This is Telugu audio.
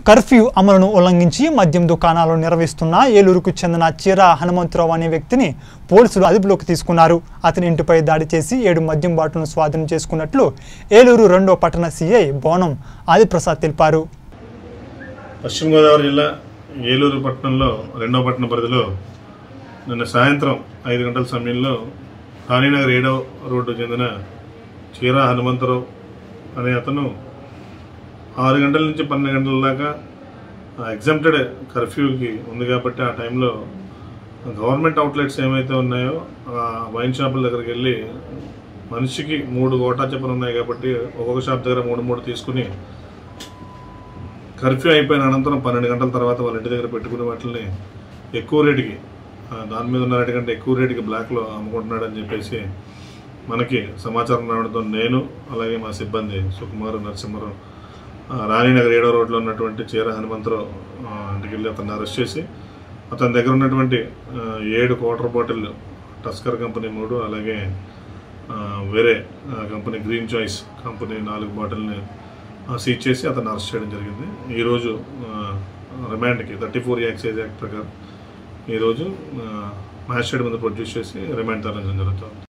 కర్ఫ్యూ అమలును ఉల్లంఘించి మద్యం దుకాణాలు నిర్వహిస్తున్న ఏలూరుకు చెందిన చీర హనుమంతరావు అనే వ్యక్తిని పోలీసులు అదుపులోకి తీసుకున్నారు అతని ఇంటిపై దాడి చేసి ఏడు మద్యం బాటలను స్వాధీనం చేసుకున్నట్లు ఏలూరు రెండో పట్టణ సీఐ బోనం ఆదిప్రసాద్ తెలిపారు పశ్చిమ గోదావరి జిల్లా ఏలూరు పట్టణంలో రెండవ పట్టణ పరిధిలో నిన్న సాయంత్రం ఐదు గంటల సమయంలో రాణీనగర్ ఏడవ రోడ్డు చెందిన చీరా హనుమంతరావు అనే అతను ఆరు గంటల నుంచి పన్నెండు గంటల దాకా ఎగ్జామ్టెడ్ కర్ఫ్యూకి ఉంది కాబట్టి ఆ టైంలో గవర్నమెంట్ అవుట్లెట్స్ ఏమైతే ఉన్నాయో ఆ వైన్ షాపుల దగ్గరికి వెళ్ళి మనిషికి మూడు గోటా చెప్పలు ఉన్నాయి కాబట్టి ఒక్కొక్క షాప్ దగ్గర మూడు మూడు తీసుకుని కర్ఫ్యూ అయిపోయిన అనంతరం పన్నెండు గంటల తర్వాత వాళ్ళ ఇంటి దగ్గర పెట్టుకునే వాటిని ఎక్కువ రేటుకి ఆ, దాని మీద ఉన్న రేటు కంటే ఎక్కువ రేటుకి బ్లాక్లో అమ్ముకుంటున్నాడని చెప్పేసి మనకి సమాచారం రావడంతో నేను అలాగే మా సిబ్బంది సుకుమారు నరసింహరావు ఆ, రాణీనగర్ ఏడో రోడ్లో ఉన్నటువంటి చీర హనుమంతరావు ఆ, ఇంటికి వెళ్ళి అతన్ని అరెస్ట్ చేసి అతని దగ్గర ఉన్నటువంటి ఆ, ఏడు క్వార్టర్ బాటిల్ టస్కర్ కంపెనీ మూడు అలాగే ఆ, వేరే ఆ, కంపెనీ గ్రీన్ చాయిస్ కంపెనీ నాలుగు బాటిల్ని సీజ్ చేసి అతన్ని అరెస్ట్ చేయడం జరిగింది ఈరోజు ఆ, రిమాండ్కి థర్టీ ఫోర్ ఎక్సైజ్ యాక్ట్ ప్రకారం ఈరోజు మ్యాజిస్ట్రేట్ మీద ప్రొడ్యూస్ చేసి రిమాండ్ తరలించడం జరుగుతుంది